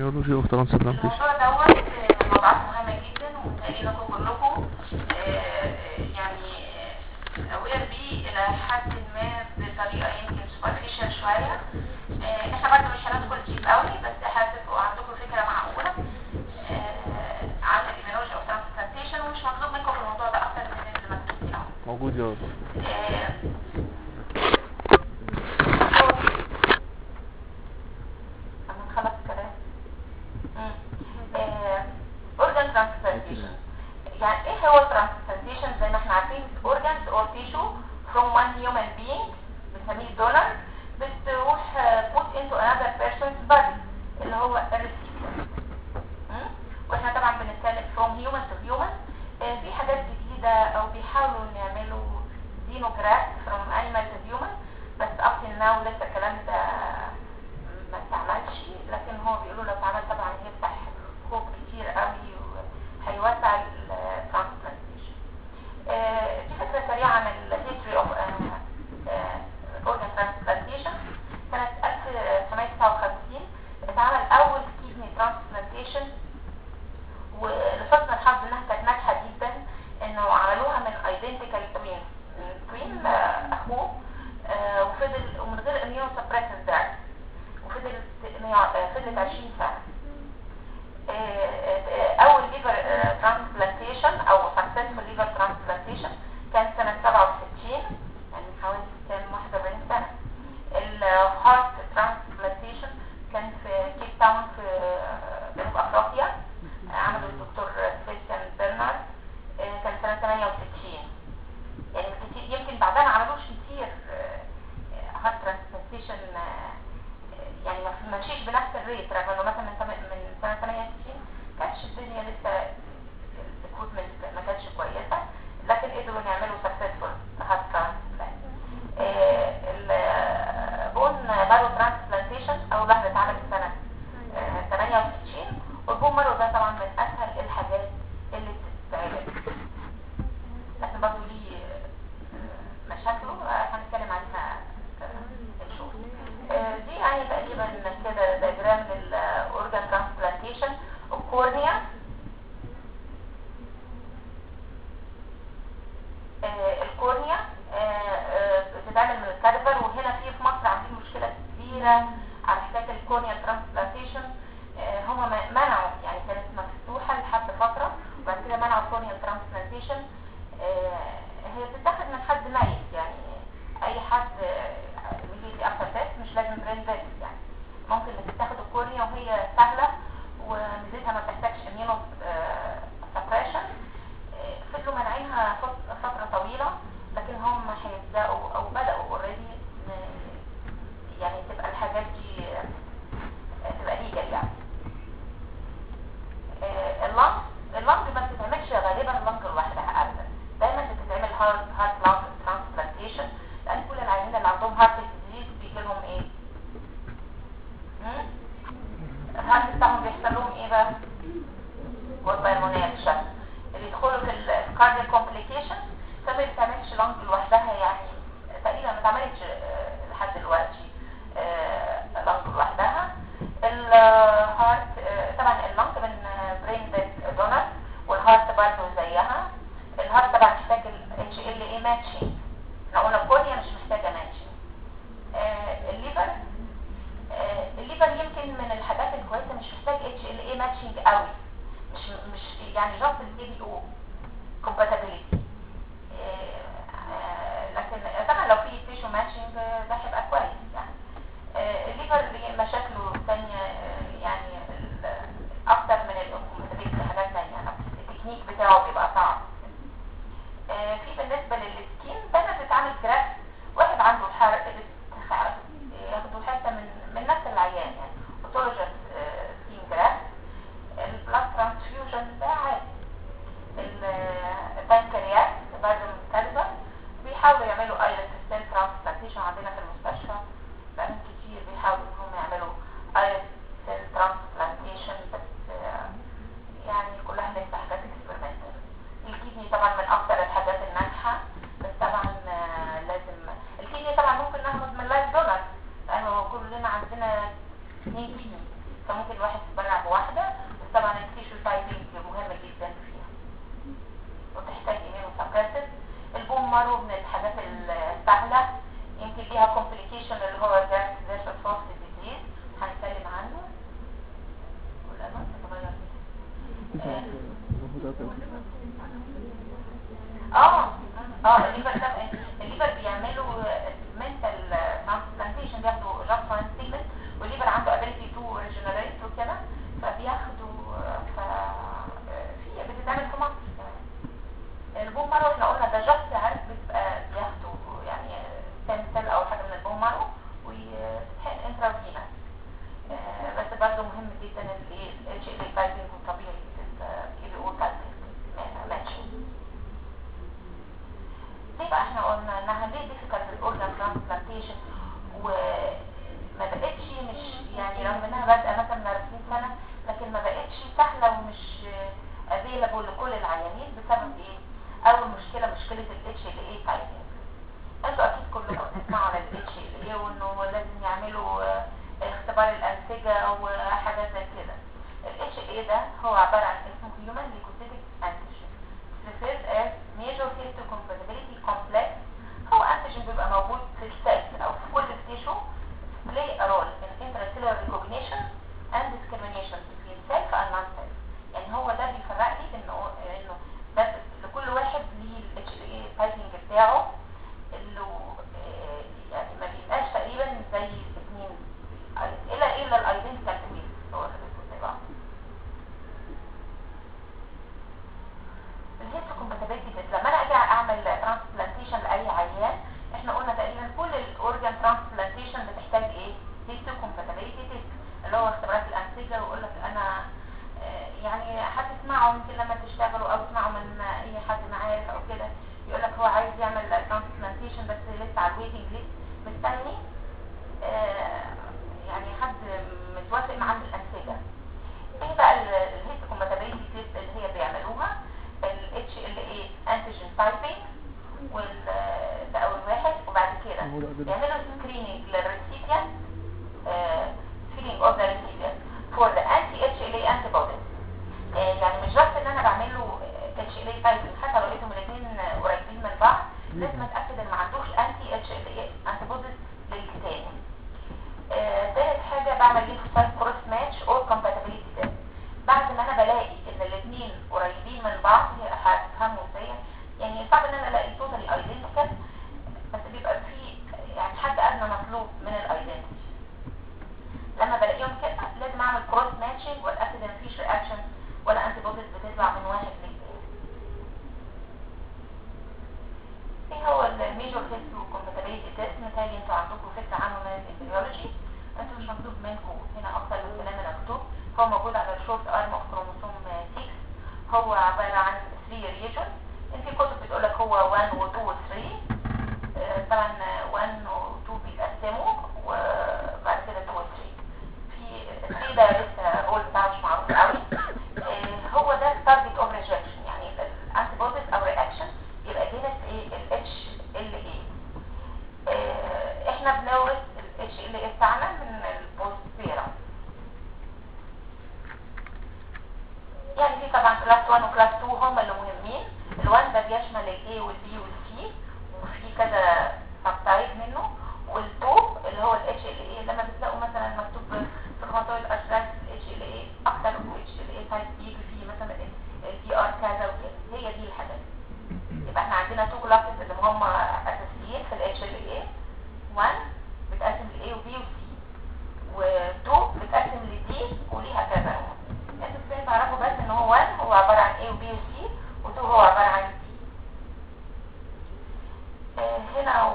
immunology of transplantation الموضوع دوت آه، موضوعات مهمة جدا ومتهيألي انكم كلكم آه، آه، يعني اوير بيه الى حد ما بطريقة يمكن سوبرفيشال شوية آه، احنا برضه مش هندخل ديب قوي بس هتبقوا عندكم فكرة معقولة آه، عن الاميونولوجي اوف ترانسبلانتيشن ومش مطلوب منكم في الموضوع ده اكتر من اللي مكتوب فيه أهو. موجود يا رب آه، أما نخلص الكلام اورجان ترانسبلانتيشن يعني ايه هو ترانسبلانتيشن زي ما احنا عارفين organs or tissue from one human being بنسميه donor بتروح آه، put into another person's body اللي هو الريسيبيانت واحنا طبعا بنتكلم from human to human آه، في حاجات جديدة او بيحاولوا إن يعملوا xenograft from animal to human بس up till now لسه الكلام ده ما استعملش لكن هو بيقولوا لو اتعمل طبعا هيفتح خوف كتير قوي وهيوسع الترانسبلانتيشن دي فكرة سريعة عن الهيستوري اوف اورجان ترانسبلانتيشن سنة 1959 اتعمل اول كيدني ترانسبلانتيشن ولحسن الحظ انها كانت ناجحة جدا انه عملوها من ايدنتيكال توين توين اخوه آه، وفضل ومن غير اميونو سبريسنس ده وفضل فضلت 20 سنة آه، آه، اول ليفر ترانسبلانتيشن او سكسسفول ليفر ترانسبلانتيشن كان سنة 67 يعني من حوالي كان 41 سنة الهارت ترانسبلانتيشن كان في كيب تاون في جنوب افريقيا آه، عمله الدكتور سبيستيان برنارد آه، كان سنة 68 يعني كتير يمكن بعدها ما عملوش كتير هارت ترانسبلانتيشن يعني ما مشيش بنفس الريت رغم انه مثلا من تم- من سنه 68 كانتش الدنيا لسه الاكويبمنت ما كانتش كويسه لكن قدروا يعملوا سكسسفول هارت ترانسبلانت البون مارو ترانسبلانتيشن اول واحده اتعملت سنه آه، 68 والبون مارو ده طبعا من اسهل الحاجات اللي بتتعمل لكن برضه ليه آه، مشاكله آه، هنتكلم عنها آه، نشوف آه، دي يعني تقريبا كده دياجرام للاورجان ترانسبلانتيشن الكورنيا آه، الكورنيا آه، آه، بتتعمل من الكادفر وهنا في في مصر عاملين مشكله كبيره على حكايه الكورنيا ترانسبلانتيشن آه، هم م- منعوا يعني كانت مفتوحه لحد فتره وبعد كده منعوا الكورنيا ترانسبلانتيشن هي بتتاخد من حد ميت يعني اي حد immediately after death مش لازم brain death يعني ممكن انك تاخد الكورنيا وهي سهله وميزتها ما بتحتاجش immuno suppression آه، فضلوا مانعينها فت- فتره طويله لكن هم هيبداوا او بداوا اوريدي يعني تبقى الحاجات دي آه، تبقى ليجل يعني آه، اللنج اللنج ما بتتعملش غالبا اللنج لوحدها ابدا دايما بتتعمل هارت هارت لانج ترانسبلانتيشن لان كل العيانين اللي عندهم هارت ديزيز بيجي لهم ايه؟ مم؟ الهارت بتاعهم بيحصل لهم ايه بقى؟ والبلمونات شكل اللي يدخلوا في الكارديال كومبليكيشن فما بتعملش لانج لوحدها يعني تقريبا ما اتعملتش آه، لحد دلوقتي لانج لوحدها الهارت آه، طبعا اللانج من برين ديد دونر والهارت برضه زيها الهارت طبعا محتاج ال HLA ماتشنج احنا قلنا الكورنيا مش محتاجه ماتشنج الليفر آه، الليفر يمكن من الحاجات الكويسه مش محتاج HLA ماتشنج قوي مش مش يعني جاست الاي بي او compatibility آه، لكن طبعا لو في تيشو ماتشنج ده هيبقى كويس يعني آه، الليفر ليه مشاكله تانية آه، يعني ال- اكتر من الكومباتيبيلتي حاجات تانية التكنيك بتاعه بيبقى صعب آه، في بالنسبة للسكين دايما بتتعمل جراف واحد عنده حرق بتخ- ياخدوا حتة من من نفس العيان يعني اوتولوجيس سكين جراف البلاد ترانسفيوجن ده عادي ال- البنكرياس برضه مختلفة بيحاولوا يعملوا ايرس ستيل ترانسبلانتيشن عندنا في المستشفى بقالهم كتير بيحاولوا ان هم يعملوا ايرس ستيل ترانسبلانتيشن بس آه، يعني كلها لسه حاجات اكسبيرمنتال الكيدني طبعا من اكتر الحاجات الناجحة بس طبعا آه، لازم الكيدني طبعا ممكن ناخد من لايف دونر لانه كلنا عندنا اثنين كيدني فممكن الواحد يتبرع مارو من الحاجات السهله يمكن ليها كومبليكيشن اللي هو جاست فيرسوس فوكس ديزيز هنتكلم عنه والانواع تتغير اه اه الليفر ده الليفر بيعملوا منتال ترانسبلانتيشن بياخدوا جاست وان سيجمنت والليفر عنده ابيليتي تو ريجنريت وكده فبياخدوا ف في بتتعمل في مصر كمان البوم مارو احنا قلنا ده جاست عارف بتبقى بياخدوا يعني تمثال او حاجه من البوم مارو وتتحقن انترافينا بس برضه مهم جدا الايه الاتش ال بايبنج والطبيعي اللي هو ماتشنج ليه بقى احنا قلنا انها ليه difficult الاورجان ترانسبلانتيشن وما بقتش مش يعني رغم انها بادئه مثلا من 40 سنه لكن ما بقتش سهله ومش افيلابل لكل العيانين بسبب ايه؟ اول مشكله مشكله الاتش ال اي تايبنج انتوا اكيد كلكم بتسمعوا على الاتش ال اي وانه لازم يعملوا اختبار الانسجه وحاجات زي كده الاتش ال اي ده هو عباره عن اسمه human leukocytic antigen referred as major histocompatibility complex هو انتيجين بيبقى موجود في السيلز او في كل التيشو play a role in intracellular recognition and discrimination between self and non-self يعني هو ده بيفرق لي انه انه ده لكل واحد ليه الاتش ال اي تايبنج بتاعه اللي يعني ما بيبقاش تقريبا زي الاثنين الا الا الايدنتيكال تويز هو زي بعض الهيستوكومباتيبيلتي تيست لما انا اجي اعمل ترانسبلانتيشن لاي عيان احنا قلنا تقريبا كل الاورجان ترانسبلانتيشن بتحتاج ايه هيستوكومباتيبيلتي تيست اللي هو اختبارات الانسجه ويقول لك انا يعني هتسمعوا يمكن لما تشتغلوا او تسمعوا من اي حد معارف او كده يقول لك هو عايز يعمل ترانسبلانتيشن بس لسه على الويتنج ليست مستني يعني حد متوافق معاه في الانسجه ايه بقى الهيستوكومباتيبيلتي تيست اللي هي بيعملوها ال HLA antigen typing وال ده اول واحد وبعد كده يعملوا سكريننج للريسيبيانت سكريننج اوف ذا ريسيبيانت فور ذا انتي HLA antibodies يعني مش بس ان انا بعمل له HLA typing حتى لو لقيتهم الاثنين قريبين من بعض لازم اتاكد ان ما عندوش انتي HLA antibodies للتاني ثالث حاجه بعمل ليفوسايت كروس ماتش اور كومباتيبيليتي تيست بعد ما انا بلاقي ان الاثنين قريبين من بعض هتفهموا ازاي يعني صعب ان انا الاقي توتالي ايدنتيكال بس بيبقى في يعني حد ادنى مطلوب من الايدنتيتي لما بلاقيهم كده لازم اعمل كروس ماتشنج واتاكد ان مفيش رياكشن ولا انتي بوديز بتطلع من واحد للتاني ايه هو الميجور هيستو كومباتيبيليتي تيست متهيألي انتوا عندكم فكره عنه من الامبريولوجي انتوا مش مكتوب منكم هنا اكتر من الكلام اللي مكتوب هو موجود على الشورت ارم اوف كروموسوم 6 هو عباره عن 3 ريجن في كتب بتقول لك هو 1 و2 و3 طبعا 1 و2 بيتقسموا وبعد كده 2 و3 في 3 ده لسه الرول بتاعه مش معروف قوي هو ده التارجت اوف ريجكشن يعني الانتي بوديز او رياكشن يبقى جينس ايه الاتش ال اي احنا بنورث الاتش ال اي بتاعنا من البوست بيرم يعني في طبعا كلاس 1 وكلاس 2 هم اللي مهمين ال1 ده بيشمل الاي والبي والسي وفي كذا سب تايب منه وال2 اللي هو الاتش ال اي لما بتلاقوا مثلا مكتوب في الروماتويد ارثرايتس الاتش ال اي اكتر من اتش ال اي تايب بيجي فيه مثلا البي ار كذا وكده هي دي الحاجات يبقى احنا عندنا تو كلاسز اللي هم اساسيين في الاتش ال اي 1 بتقسم لاي وبي وسي و2 بتقسم لدي وليها كذا انتوا ازاي تعرفوا بس ان هو 1 هو عباره عن A و B و C و2 هو عباره عن D آه هنا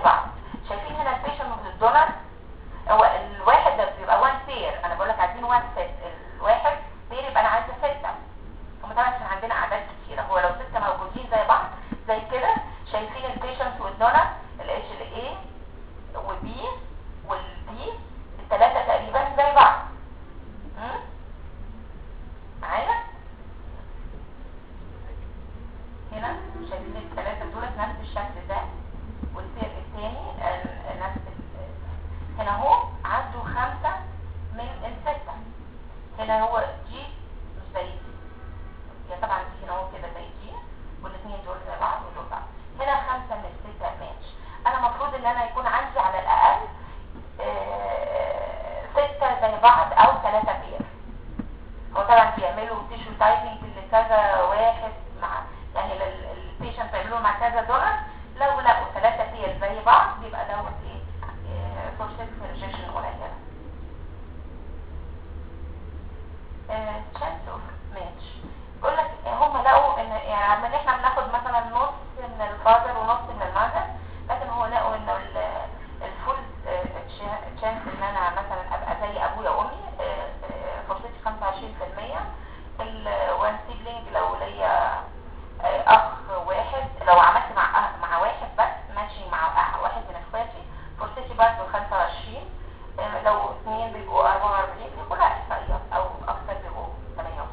بعض شايفين هنا البيشنت والدونر هو الواحد ده بيبقى وان بير انا بقول لك عايزين وان سيت الواحد بير يبقى انا عايزه سته هم طبعا عشان عندنا اعداد كتيره هو لو سته موجودين زي بعض زي كده شايفين البيشنت والدونر الاتش ال اي والبي والدي الثلاثه تقريبا زي بعض م? معايا هنا شايفين الثلاثه دول نفس الشكل ده والسير الثاني ال- نفس ال- هنا اهو عنده خمسة من الستة هنا هو جي مش زي دي هي طبعا دي هنا هو كده زي جي والاثنين دول زي بعض ودول بعض هنا خمسة من الستة ماتش انا المفروض ان انا يكون عندي على الاقل آه، ستة زي بعض او ثلاثة بير هو طبعا بيعملوا تيشو تايبنج لكذا واحد مع يعني البيشنت بيعملوا مع كذا دولار لو لقوا ثلاثة بير زي بعض بيبقى دوت ايه فرصة ريجكشن قليلة chance of match بيقول لك هم لقوا ان يعني عمال احنا بناخد مثلا نص من الفاذر ونص من المذر لكن هو لقوا ان الفول تشانس ان انا مثلا ابقى زي ابويا وامي آه، آه، فرصتي 25% الوان سيبلينج لو ليا آه، اخ واحد لو عملت مع أخ- مع واحد بس ماشي مع أخ واحد من اخواتي فرصتي برضه 25 آه، لو اثنين بيبقوا 44 بيبقوا لا احصائيات او اكثر بيبقوا 58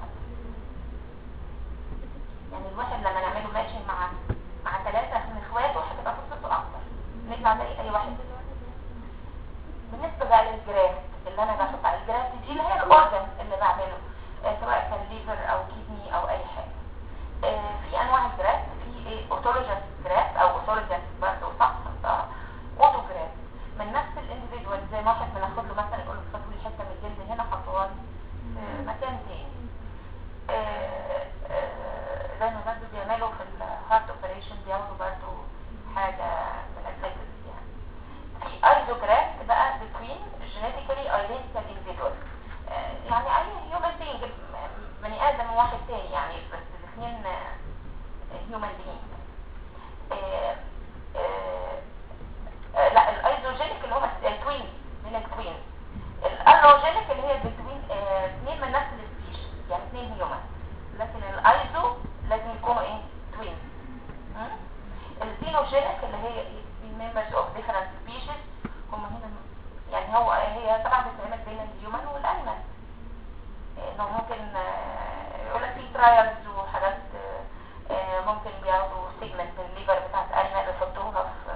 يعني الواحد لما نعمله ماشي مع مع ثلاثة من اخواته هتبقى فرصته اكتر نطلع زي اي واحد بالنسبة بقى للجراف اللي انا بحط على الجراف دي اللي هي الاورجن اللي بعمله آه، سواء كان ليفر او كيدني او اي حاجة آه، في انواع الجراف في ايه اوتولوجيس جراف او اوتولوجيس برضه صح اوتو جراف من نفس الانديفيدوال زي ما واحد بناخد له مثلا يقول له خدوا لي حته من الجلد هنا حطوها لي في مكان تاني آه، آه، زي ما برضه بيعملوا في الهارت اوبريشن بياخدوا برضه حاجه من الفيتس يعني في ايزوجراف بقى between genetically identical individuals آه، يعني اي human being م- بني ادم وواحد تاني يعني بس الاثنين human being آه، آه، آه، لا الايزوجينيك اللي هم التوين من التوين الالوجينيك اللي هي بتوين اثنين من نفس السبيشيز يعني اثنين هيومن لكن الايزو لازم يكونوا ايه توين الفينوجينيك اللي هي members of different species هم هنا يعني هو هي طبعا بتتعمل بين الهيومن والانيمال انه ممكن آه، يقول لك في ترايلز وحاجات آه، آه، ممكن بياخدوا سيجمنت من الليفر بتاعت انيمال يحطوها في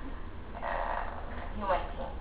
هيومن بينج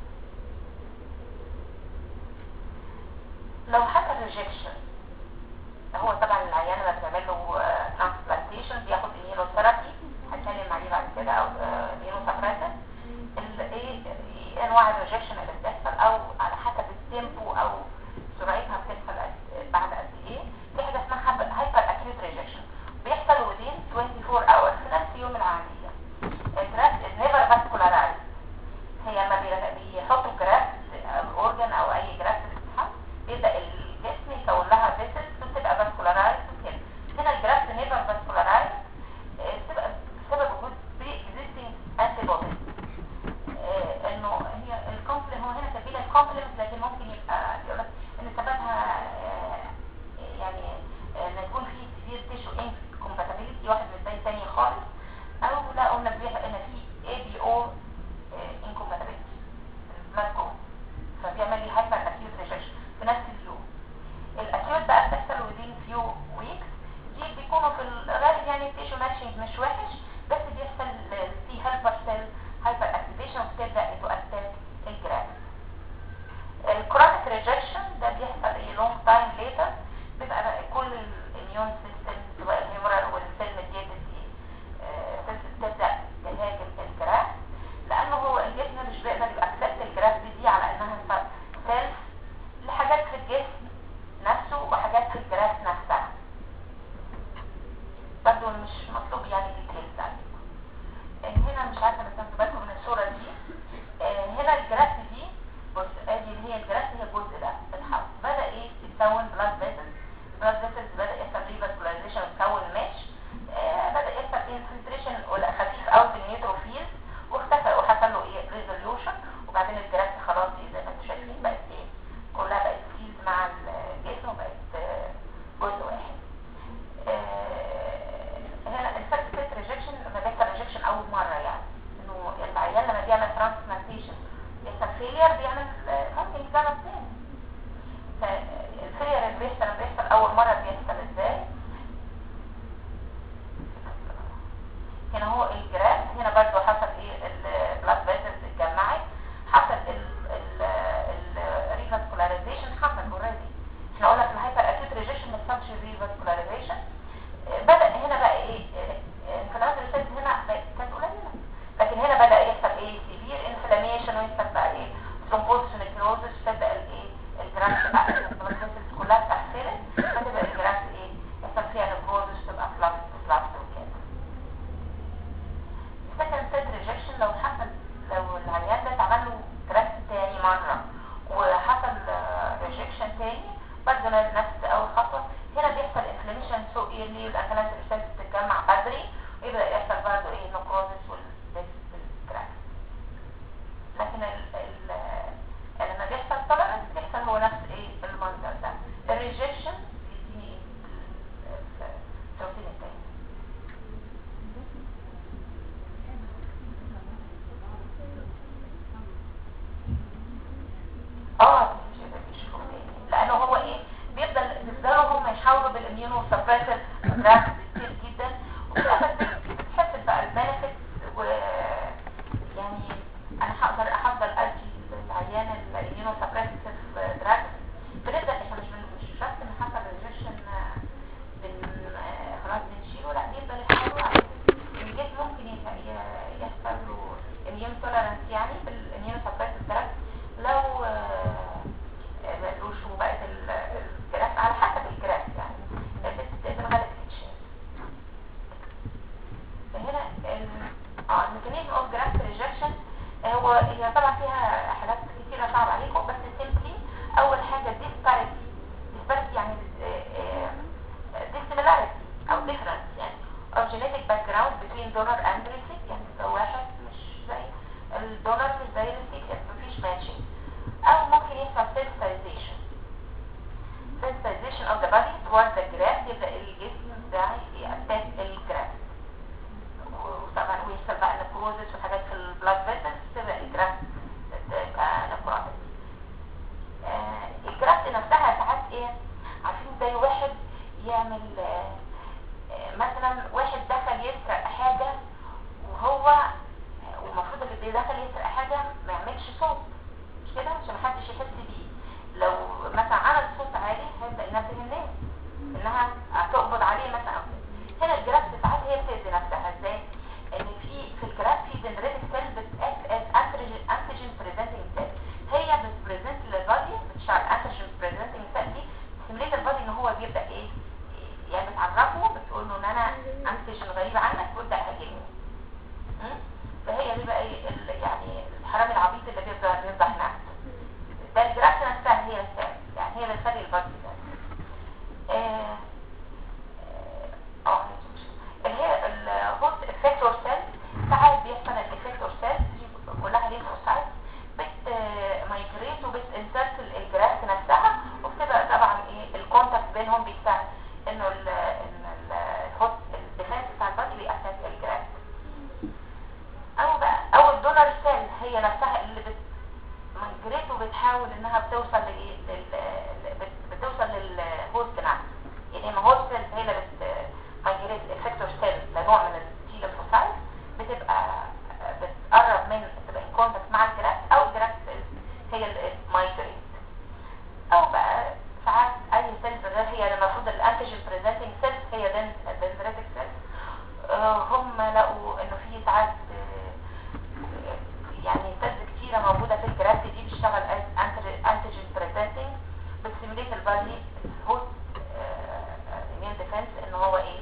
لو حصل ريجكشن هو طبعا العيان لما بتعمل له ترانسبلانتيشن بياخد immunotherapy هتكلم عليه بعد كده او immunosuppressant ال- ايه إيه انواع الريجكشن اللي بتحصل او على حسب التيمبو او سرعتها بتحصل قد- بعد قد ايه في حاجه اسمها هايبر اكيوت ريجكشن بيحصل within 24 hours في نفس يوم العمليه الجراف is never vascularized هي لما بي- بيحطوا جراف اورجن او اي جراف بتتحط بيبدا الجسم يكون لها فيسلز وتبقى فاسكولارايز وكده هنا الجراف نيفر فاسكولارايز بتبقى بسبب وجود بري اكزيستنج انتي بوديز انه هي الكومبلكس ترانسبلانتيشن يحصل فيلير بيعمل آه، ممكن يجرب تاني فالفيلير اللي بيحصل اللي بيحصل اول مره بيحصل ازاي هنا هو الجراف هنا برضو حصل ايه البلاد فيسلز اتجمعت حصل الريفاسكولاريزيشن حصل اوريدي احنا قلنا في الهايبر اكيوت ريجيشن ما بيحصلش ريفاسكولاريزيشن بدا هنا بقى ايه انفلاماتوري سيلز هنا بقت- كانت قليله لكن هنا بدا يحصل ايه سيفير انفلاميشن ويحصل بقى ايه ثرومبوزس نكروزس تبدا الايه الجراف بقى البلاد فيسلز كلها اتقفلت فتبقى الجراف ايه يحصل فيها نكروزس تبقى فلافت فلافت وكده second set rejection لو حصل لو العيان ده اتعمل له جراف تاني مرة وحصل ريجكشن تاني برضه نفس اول خطوة هنا بيحصل انفلاميشن سوق اللي الانفلامات الرسالة بتتجمع بدري ويبدأ يحصل برضه ايه نكروزس والجراف لكن ال ال لما بيحصل طبعا بيحصل هو نفس ايه المنظر ده الريجكشن بيديني ايه البروتين التاني اه مش هيبقى بيشوفوا تاني لانه هو ايه بيفضل بيفضلوا هم يحاولوا بالاميونو سبريسر دراج كتير جدا وفي الاخر بتحس بقى البنفيتس و يعني انا هقدر افضل ادي للعيان الاميونو سبريسر دراج بنبدا احنا مش بن- مش بس ان حصل ريجكشن بن آه، خلاص بنشيله لا بيفضل يحاولوا على الجسم ممكن يح- ي- يحصل له اميون تولرانس يعني بالاميونو سبريسر دراج لو آه، آه، مقلوش وبقت ال- الجراف على حسب الجراف يعني بت- بالغالب بتتشال فهنا ال اه الميكانيزم اوف جراف ريجكشن هو هي طبعا فيها حاجات كتيرة صعب عليكم بس سيمبلي اول حاجة disparity disparity يعني dissimilarity او difference يعني of genetic background between donor and recipient لو واحد مش زي الدونر مش زي الريسيبيانت مفيش matching او ممكن يحصل sensitization sensitization of the body towards the graft يبدأ الجسم ده يأتاك الجراft وطبعا ويحصل بقى نكروزس وحاجات في البلاد فيسلز تبقى الجراف تبقى نكروزس آه الجراف نفسها ساعات ايه عارفين زي واحد يعمل آه آه مثلا واحد دخل يسرق حاجة وهو والمفروض اللي دخل يسرق حاجة ما يعملش صوت مش كده عشان محدش يحس بيه لو مثلا عمل صوت عالي هيبدأ ينبه الناس انها هتقبض عليه مثلا أو كده. هنا الجراف ساعات هي بتأذي نفسها ازاي ان في في الجراف في دندريتك سيل بتاكت از انتيجين بريزنتنج سيل هي بتبريزنت للبادي بتشتغل انتيجين بريزنتنج سيل دي تسميت البادي ان هو بيبدا ايه يعني بتعرفه بتقول له ان انا انتيجين غريب عنك وابدا هاجمني م? فهي دي بقى ايه ال- يعني الحرامي العبيط اللي بيفضل بيفضح نفسه ده الجراف نفسها هي السيل يعني هي اللي بتخلي البادي ده آه، اه اللي هي الهوست افكتور سيل ساعات بيحصل الافكتور سيل كلها ليمفوسايت بت مايجريت وبت انسرت الجرافت نفسها وبتبقى طبعا ايه الكونتاكت بينهم بيساعد انه ال ان الهوست الديفنس بتاع البادي بيأتاك الجرافت او بقى او الدونر سيل هي نفسها اللي بت مايجريت وبتحاول انها بتوصل لايه لل- بت- بتوصل للهوست نفسه يعني ما هوست سيل هي اللي بت مايجريت الافكتور سيل ده نوع من التي ليمفوسايت بتبقى بتقرب من تبقى ان كونتاكت مع الجراف او الجراف سيل هي اللي مايجريت او بقى ساعات اي سيلز غير هي المفروض الانتيجين بريزنتنج سيلز هي دندريتك سيلز هم لقوا انه في ساعات آه، يعني سيلز كتيرة موجودة في الجراف دي بتشتغل انتيجين بريزنتنج بتسيميليت البادي هوست اميون ديفنس ان هو ايه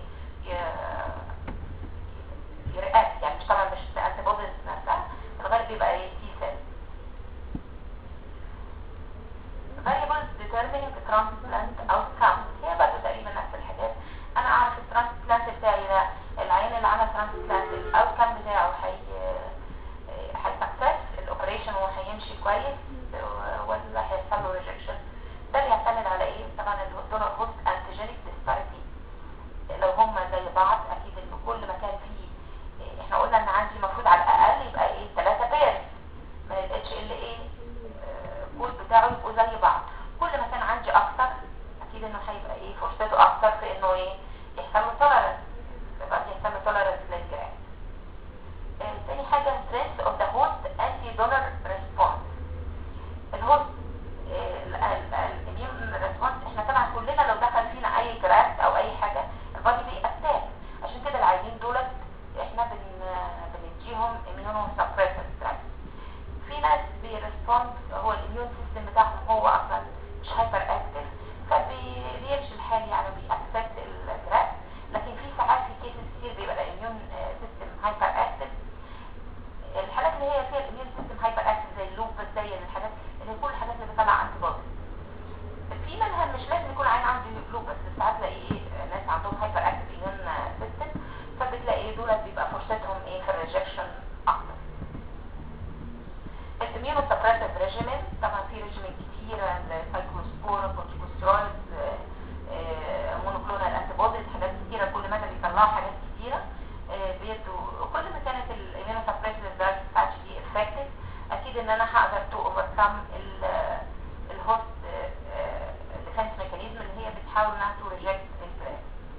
يرياكت يعني مش طبعا مش الانتي بوديز نفسها في الغالب بيبقى ايه تي سيل variables determining transplant outcome هي برضه تقريبا نفس الحاجات انا اعرف الترانسبلانت بتاعي ده العيان اللي عمل ترانسبلانت الاوتكم بتاعه هي هيسكسس الاوبريشن وهيمشي كويس ولا هيحصل له ريجكشن ده بيعتمد على ايه طبعا الدونر هوست انتيجينيك ديسباريتي لو هم زي بعض اكيد ان كل مكان فيه احنا قلنا ان عندي المفروض على الاقل يبقى ايه ثلاثة بيرز بتاعه يبقوا زي بعض كل ما كان عندي اكتر اكيد انه هيبقى ايه فرصته اكتر في انه ايه يحصل له تولرنس يبقى يحصل له تولرنس للجرام آه، تاني حاجة strength of the host anti-donor response الهوست الاميون ريسبونس احنا طبعا كلنا لو دخل فينا اي جراف او اي حاجة البادي بيأتاك عشان كده العيانين دولت احنا بن بنديهم اميونو سبريسنت دراجز في ناس بيرسبوند هو الاميون سيستم بتاعهم هو اصلا مش هايبر اكتف فبيمشي الحال يعني بيأكسبت الجراف لكن في ساعات في كيسز كتير بيبقى الاميون سيستم هايبر اكتف الحالات اللي هي فيها الاميون سيستم هايبر اكتف زي اللوبس زي الحاجات اللي هي كل الحاجات اللي بتطلع انتي بودي في منها مش لازم يكون عين عنده لوبس بس ساعات تلاقي ايه ناس عندهم هايبر اكتف اميون سيستم فبتلاقي دولت بيبقى فرصتهم ايه في الريجكشن اكتر الاميونو سبريسيف ريجيمين طبعا في ريجيمين كتيره سايكلوسبور كورتيكوسترويد مونوكلونال انتي بوديز حاجات كتيره كل مدى بيطلعوا حاجات كتيره آه، بيدوا كل ما كانت الاميونو سبريسيف دراج بتاعتي دي افكتيف اكيد ان انا هقدر تو اوفركم الهوست ديفنس ميكانيزم اللي هي بتحاول انها تو ريجكت البريد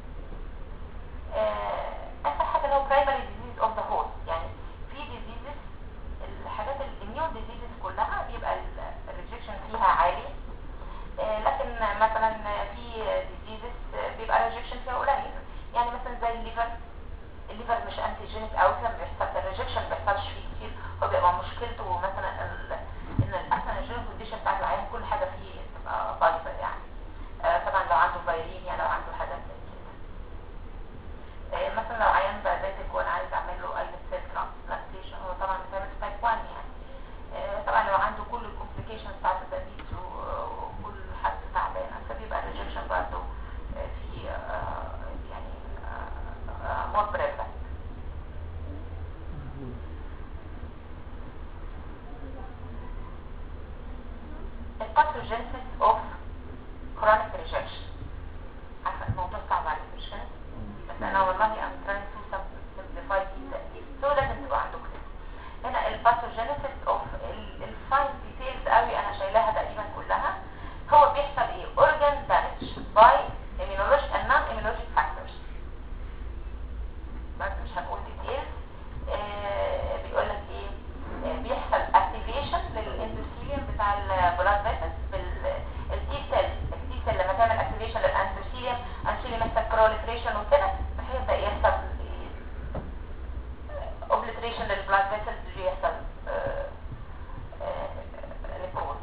اخر حاجه اللي هو برايمري ديزيز اوف ذا هوست يعني في ديزيزز الحاجات الاميون ديزيزز كلها بيبقى الريجكشن فيها عالي آه، لكن مثلا في ديزيزز بيبقى الريجكشن فيها قليل يعني مثلا زي الليفر الليفر مش انتيجينيك قوي فبيحصل الريجكشن ما بيحصلش فيه كتير هو بيبقى مشكلته مثلا ال- ان اصلا الجينيك كونديشن بتاعت العيان كل حاجه فيه بتبقى بايظه يعني آه، طبعا لو عنده فيريميا لو عنده حاجات زي كده آه، مثلا لو عيان دايبيتك وانا عايز اعمل له اي سيل ترانسبلانتيشن هو طبعا بيتعمل في تايب 1 يعني آه، طبعا لو عنده كل الكومبليكيشنز بتاعت الدايبيتس وكل حد تعبانه فبيبقى الريجكشن برضه آه، في آه، يعني مور بريفلنت الباثوجينيسيس اوف chronic rejection عارفه الموضوع صعب عليك مش كده؟ بس انا والله I'm trying to simplify جدا so لازم تبقى عندكم كده هنا الباثوجينيسيس اوف الفاين ديتيلز قوي انا شايلاها تقريبا كلها هو بيحصل ايه organ damage by immunologic and non-immunologic factors بس مش هنقول ديتيلز آه بيقول لك ايه آه بيحصل اكتيفيشن للاندوثيليوم بتاع البلاد فيسلز بالتي سيل التي سيل لما تعمل اكتيفيشن للاندوثيليوم اندوثيليوم يحصل بروليفريشن وكده فهيبدا يحصل اوبليتريشن للبلاد فيسلز بيحصل نيكروز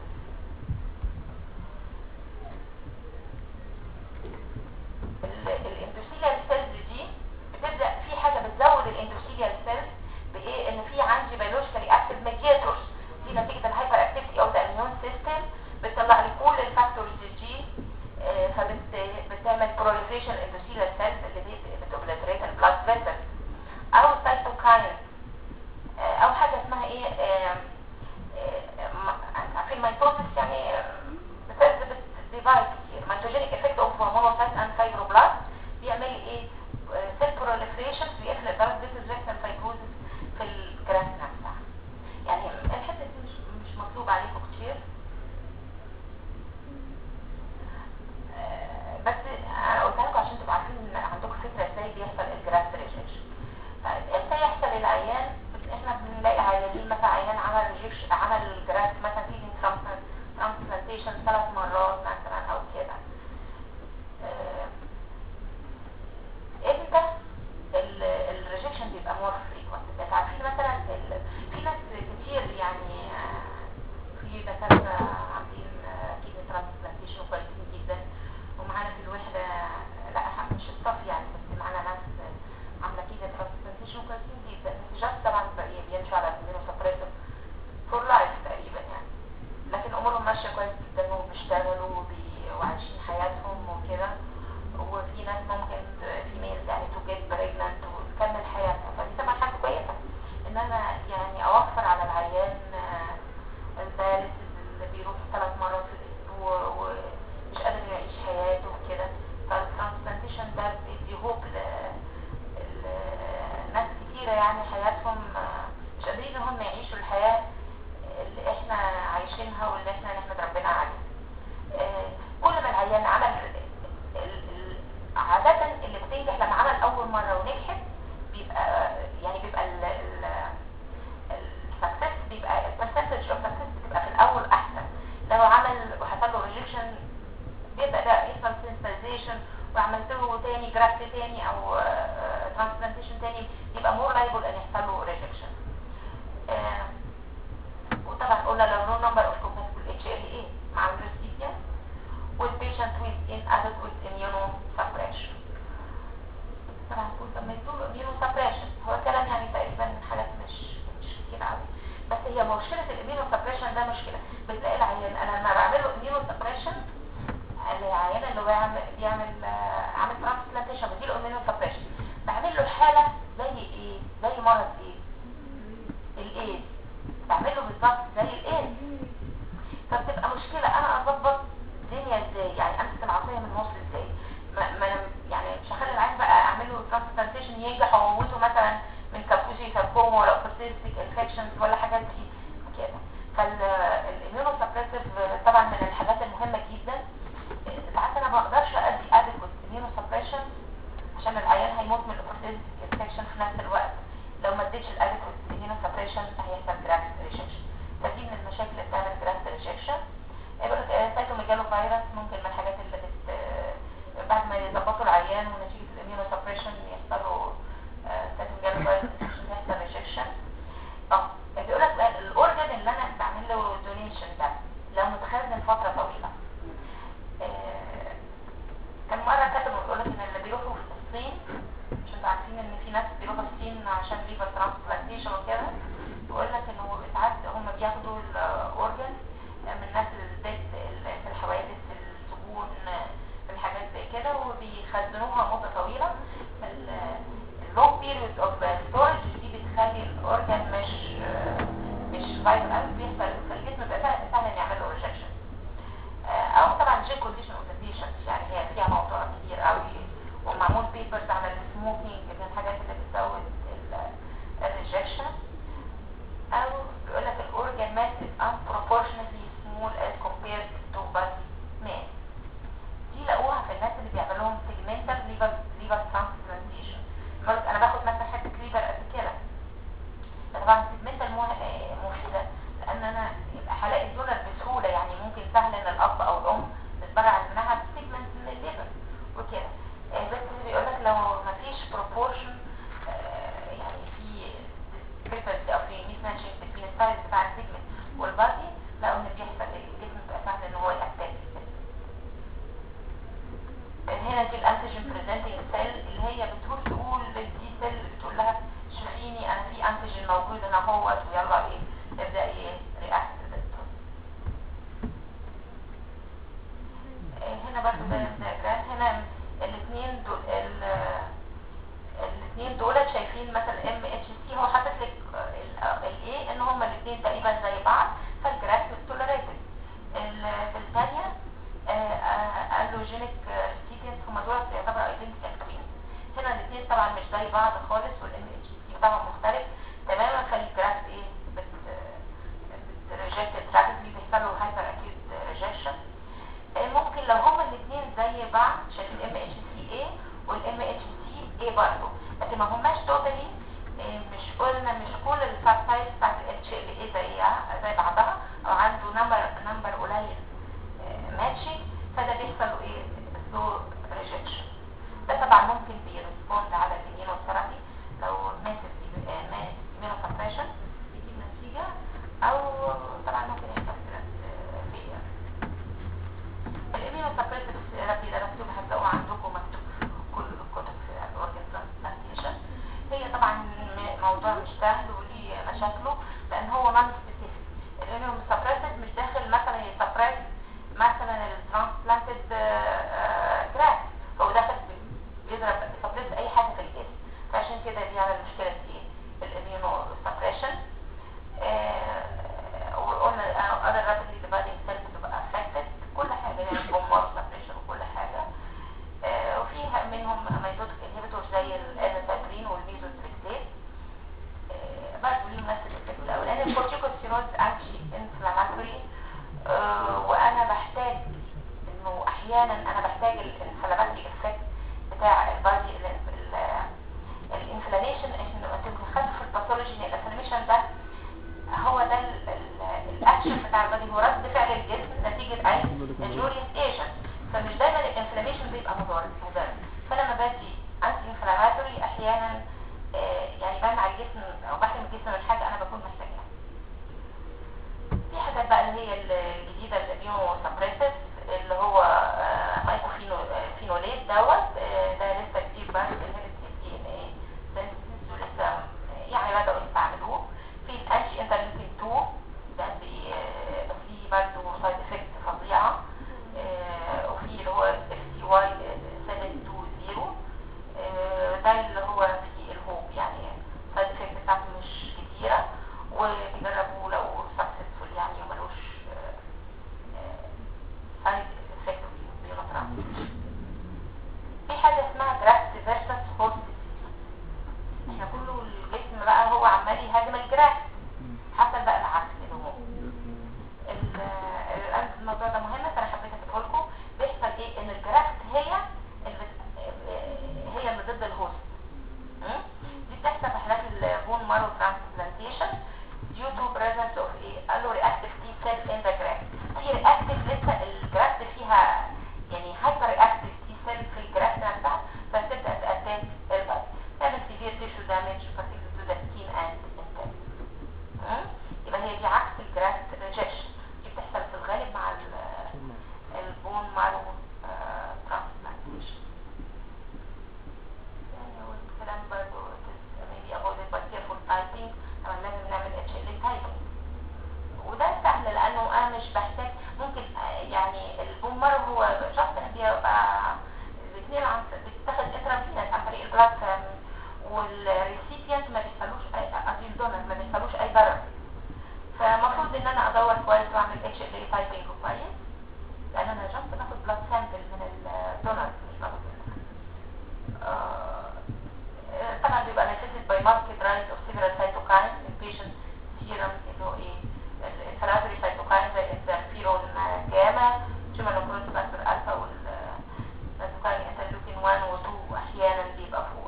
الاندوثيليال سيلز دي بتبدا في حاجه بتزود الاندوثيليال سيلز بايه ان في عندي بيولوجيكالي اكتيف ميدياتورز دي نتيجه الهايبر اكتيفيتي اوف ذا اميون سيستم بتطلع لي كل الفاكتورز دي آه، فبتعمل بروليفريشن اندوثيليال سيلز اللي دي بتوبليتريت البلاد فيسلز او سايتوكاين آه، او حاجه اسمها ايه آه، آه، م- عارفين الميتوزس يعني بتزيد ديفايس كتير ميتوجينيك افكت اوف مونوسايت اند فايبروبلاست بيعمل ايه سيل بروليفريشن بيقفل البلاد فيسلز ريكتال فايبروزس في الجراف نفسها يعني الحته دي مش مش مطلوب عليكم كتير آه، بس انا قلت لكم عشان تبقوا عارفين ان عندكم فكره ازاي بيحصل الجراف ريجكشن طيب امتى يحصل العيان احنا بنلاقي عيانين مثلا عيان عمل ريجكشن عمل جراف مثلا في ترانسبلانتيشن ثلاث مرات مثلا او كده آه، امتى الريجكشن بيبقى مور فريكوينت انت عارفين مثلا ال- في ناس كتير يعني آه، في دكاتره عاملين كيدني ترانسبلانتيشن كويسين جدا ومعانا في الوحده لا إحنا مش الصف يعني بس معانا ناس عامله كيدني ترانسبلانتيشن كويسين جدا بس جاست طبعا بي- بيمشوا على الاميونو سبريسيف فور لايف هي مشكله الاميونو سبريشن ده مشكله بتلاقي العيان انا لما بعمل له اميونو سبريشن العيان اللي بيعمل بيعمل آه، عامل ترانسبلانتيشن بديله اميونو سبريشن بعمل له حاله زي ايه زي مرض ايه الايدز بعمل له بالظبط زي الايدز فبتبقى مشكله انا اظبط الدنيا ازاي يعني امسك العصايه من النص ازاي ما ما أنا يعني مش هخلي العيان بقى اعمل له ترانسبلانتيشن ينجح واموته مثلا من كابوسي ساركوما ولا بيرسيستيك انفكشنز ولا حاجات دي كده فالاميونو سبريسيف طبعا من الحاجات المهمه جدا ساعات انا ما اقدرش ادي ادكوت اميونو سبريشن عشان العيان هيموت من الاوبورتيزيتي انفكشن في نفس الوقت لو ما اديتش الادكوت اميونو سبريشن هيحصل جرافت ريجكشن فدي من المشاكل اللي بتعمل جرافت ريجكشن يقول لك سايتوميجالو فيروس ممكن من الحاجات اللي بت آه، بعد ما يظبطوا العيان ونتيجه الاميونو سبريشن يحصلوا سايتوميجالو فيروس يحصل ريجكشن اه بيقول لك بقى الاورجن اللي انا بعمل له دونيشن ده لو متخزن فتره طويله آه، كان مره كاتب بيقول لك ان اللي بيروحوا في الصين مش انتوا عارفين ان في ناس بيروحوا الصين عشان ليفر ترانسبلانتيشن وكده بيقول لك انه ساعات هم بياخدوا الاورجن من الناس اللي بت- اللي في الحوادث في السجون في الحاجات زي كده وبيخزنوها مده طويله اللونج بيريود اوف ستورج دي بتخلي الاورجن مش مش فايبل قوي بيحصل في الجسم بيبقى سهل سهل ان يعمل له ريجكشن او طبعا جين كونديشن اوتيزيشن يعني هي فيها موضوع كبير قوي ومعمول بيبرز عن السموكينج من الحاجات اللي بتزود الريجكشن او بيقول لك الاورجن ماس is unproportionately small as compared to body mass دي لقوها في الناس اللي بيعمل لهم segmental liver liver transplantation بيقول لك انا باخد مثلا حته ليفر قد كده طبعا السيجمنتال مفيده لان انا يبقى هلاقي الدونر بسهوله يعني ممكن سهل ان الاب او الام تتبرع منها بسيجمنت من الليفر وكده آه، بس بيقول لك لو مفيش بروبورشن يعني في discrepancy او في ميس ماتشنج بين السايز بتاع السيجمنت والبادي لقوا ان بيحصل الجسم بيبقى سهل ان هو يأتاك هنا دي الانتيجين بريزنتنج سيل اللي هي بتروح تقول للدي سيل بتقول لها شوفيني انا في انتيجين موجود انا اهوت ويلا ايه تبدا ايه رياكت هنا برضه ده الدياجرام هنا الاثنين دول الاثنين دولت شايفين مثلا ام اتش سي هو حاطط لك الايه ان هما الاثنين تقريبا زي بعض فالجراف توليريتد في الثانيه الوجينيك ريسيبينت هما دول يعتبروا ايدنتيكال توين هنا الاثنين طبعا مش زي بعض خالص والام اتش سي طبعا مختلف تماما فالجراف ايه بت بتريجكت رابيدلي بيحصل له هايبر اكيوت ريجكشن ممكن لو هما الاثنين زي بعض شايفين الام اتش سي اي والام اتش سي اي برضه لكن ما هماش توتالي مش قلنا مش كل السب تايبس بتاعت الاتش ال اي زيها زي بعضها او عنده نمبر نمبر قليل ماتشنج فده بيحصل له ايه سلو ريجكشن ده طبعا ممكن بيرسبوند على الاميونوثيرابي لو ماسك اميونو سبريشن يجيب نتيجه او طبعا ممكن يحصل فيلير الاميونو سبريسيف ثيرابي ده مكتوب هتلاقوه عندكم مكتوب في كل الكتب في الاورجن ترانسبلانتيشن هي طبعا م- موضوع مش سهل وليه مشاكله لان هو نون سبيسيفيك الاميونو سبريسيف مش داخل مثلا يسبريس مثلا الترانسبلانتد جراس هو داخل بيضرب يسبريس اي حاجه في الجسم فعشان كده بيعمل مشكله في الاميونو سبريشن وقلنا other rapidly dividing cells بتبقى affected كل حاجة يعني بومبار سبريشن وكل حاجة آه، وفيها منهم ميتوتيك انهبيتور زي الازاترين والميزوتريكسيت برضه ليهم نفس الافكت الاولاني الكورتيكوستيرويد انتي انفلاماتوري وانا بحتاج انه احيانا انا بحتاج الانفلاماتوري افكت بتاع البادي الانفلاميشن انه انتوا خدتوا في الباثولوجي ان الانفلاميشن ده هو ده ال- ال- الاكشن بتاع البادي هو رد فعل الجسم نتيجه اي انجوريوس ايجنت فمش دايما الانفلاميشن بيبقى مضر مضر فلما بدي انتي انفلاماتوري احيانا آه، يعني بمنع الجسم او بحرم الجسم من حاجه انا بكون محتاجها في حاجات بقى اللي هي الجديده الاميونو سبريسيف اللي هو آه، مايكوفينوليت دوت آه، ده لسه جديد بس الهيرت دي ان ايه سينثيسيس ولسه آه، يعني بداوا يستعملوه في الانتي انترليوكين 2 cells in the graft في reactive لسه الجرافت فيها يعني hyper reactive T cell في الجرافت نفسها فتبدا تأتاك البلد تعمل severe tissue damage particularly to the skin and intestine مم؟ يبقى هي دي عكس الجرافت rejection دي بتحصل في الغالب مع ال- البون مارو ترانسبلانتيشن يعني هو الكلام برضه maybe avoided by careful typing طبعا لازم نعمل اتش ال typing وده سهل لانه انا مش بحتاج ممكن آه، يعني البون مارو هو شخص بيبقى الاثنين عن بتتاخد انترافينس عن طريق البلاد والريسيبيانت ما بيحصلوش اي قصدي الدونر ما بيحصلوش اي ضرر فالمفروض ان انا ادور كويس واعمل اتش ال تايبنج كويس لان انا جنب باخد بلاد سامبل من الدونر مش باخد من آه، آه، طبعا بيبقى نتيجة by market rise of several cytokines in patient serum اللي هو ايه الانفلاماتوري cytokines زي الانترفيرون جاما tumor necrosis factor alpha والسيتوكاين انترلوكين 1 و 2 واحيانا بيبقى 4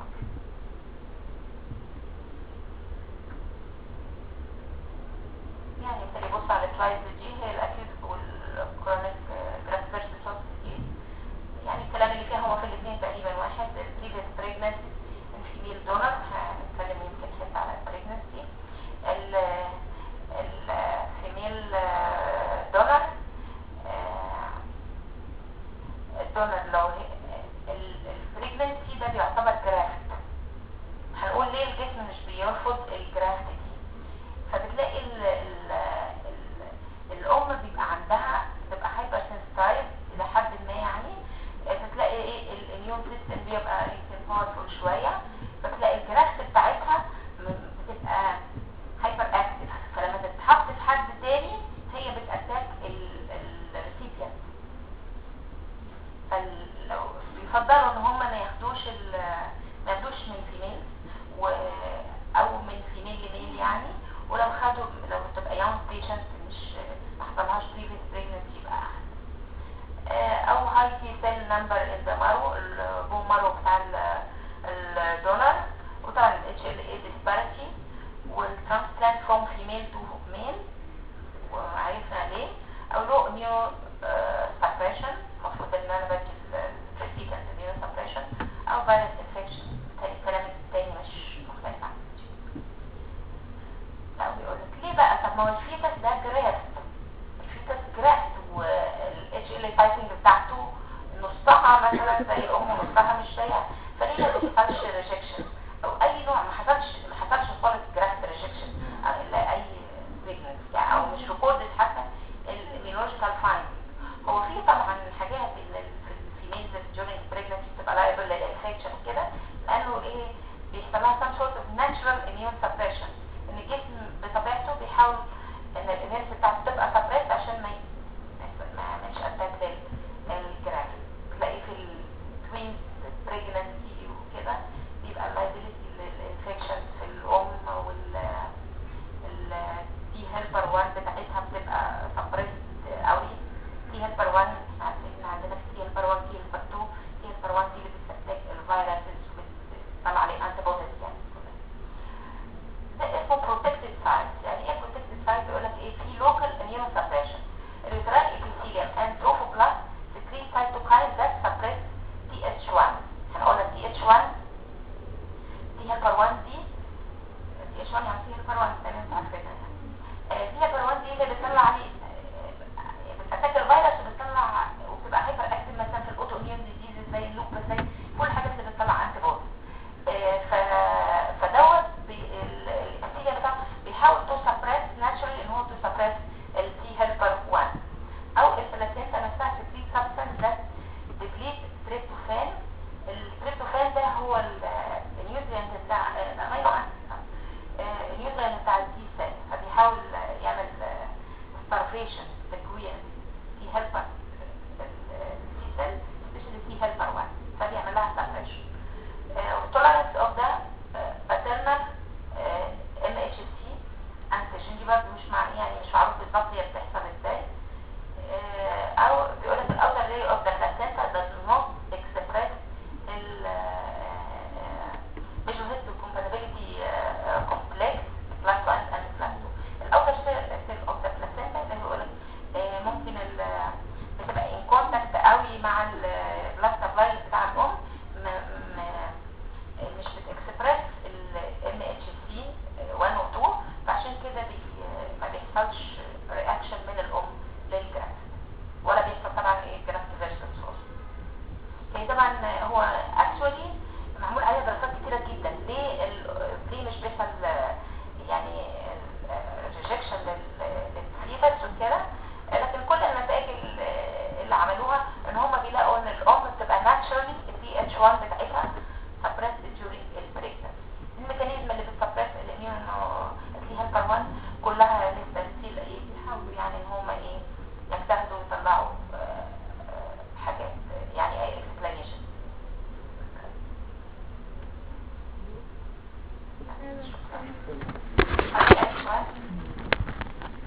يعني ابتدي بص على السلايدز دي هي الاكيد والكرونيك جراف فيرسس يعني الكلام اللي فيها هو في الاثنين تقريبا واحد البريفيس بريجنسي الفيميل دونر هنتكلم يمكن حته على البريجنسي الفيميل دونر الدونر لو البريجنسي ده بيعتبر جرافت هنقول ليه الجسم مش بيرفض الجرافت دي فبتلاقي ال ال ال الام بيبقى عندها بتبقى هايبر سنسيتايف الى حد ما يعني فتلاقي ايه الاميون سيستم بيبقى يمكن باورفول شويه فتلاقي الجرافت بتاعتها م- بتبقى هايبر اكتف فلما تتحط في حد تاني هي بتاتاك الريسيبيانت فلو بيفضلوا ان هم ما ياخدوش ال- ما ياخدوش من فيميل و او من فيميل لميل يعني ولو خدوا لو تبقى يونج بيشنت مش ما حصلهاش بريفيس بريجنسي يبقى احسن آه، او هاي تي سيل نمبر ان ذا مارو البون مارو بتاع الدونر وطبعا الاتش ال اي ديسباريتي والترانسبلانت فروم فيميل تو ميل وعرفنا ليه او لو نيو سبريشن المفروض ان انا بدي الريسيبيانت نيو سبريشن او فيروس انفكشن الكلام التاني مش مختلف عن دي. لا بيقول لك ليه بقى طب ما هو الفيتس ده جرافت الفيتس جرافت والاتش ال تايبنج بتاعته نصها مثلا زي الام ونصها مش زيها فليه ما بيحصلش ريجكشن او اي نوع ما حصلش ما حصلش خالص جرافت ريجكشن الا اي بريجننس يعني او مش ريكوردد حتى الاميولوجيكال فايند هو في طبعا حاجات اللي في الفيميلز during pregnancy بتبقى liable للانفكشن وكده لانه ايه بيحصل لها some sort of natural immune suppression ان الجسم بطبيعته بيحاول ان الاميونس بتاعته تبقى suppressed عشان ما ي- ما يعملش اتاك للجراف تلاقي في التوينز pregnancy وكده بيبقى liability للانفكشن في الام وال التي هيلبر 1 بتاعتها بتبقى suppressed قوي تي هيلبر 1 احنا عارفين ان عندنا في تي هيلبر 1 تي هيلبر 2 تي هيلبر 1 دي اللي بتستهلك الفيروسز وبتطلع عليه انتي بوديز يعني ده اسمه protected sites يعني ايه protected site بيقول لك ايه في local immune suppression الريترال epithelium and trophoblast secrete cytokines that suppress TH1 هنقول لك TH1 تي هيلبر 1 دي تي اتش 1 يعني تي هيلبر 1 زي ما انت عارفينها يعني تي هيلبر 1 دي اللي بتطلع عليه آه، بتأتاك الفيروس وبتطلع وبتبقى هايبر اكتف مثلا في الاوتو اميون ديزيز زي اللوبس زي كل الحاجات اللي بتطلع انتي بودي ف فدوت بي- ال- الابيثيليوم بتاعه بيحاول تو سبريس ناتشرالي ان هو تو سبريس التي هيلبر 1 او البلاسينتا نفسها تكريت سبستانس ذات ديبليت تريبتوفان التريبتوفان ده هو ال- النيوترينت بتاع الامينو اسيد النيوترينت بتاع التي سيل فبيحاول يعمل ستارفيشن تكوين تي هيلبر التي سيل سبيشالي تي هيلبر 1 فبيعمل لها ستارفيشن tolerance of the uh, paternal uh, MHC antigen دي برضه مش مع يعني مش معروف بالظبط هي بتحصل ازاي آه، او بيقول لك الاوتر layer of the placenta does not express ال visual histocompatibility uh, complex class 1 and class 2 الاوتر layer of the placenta اللي هو لك أي أي سؤال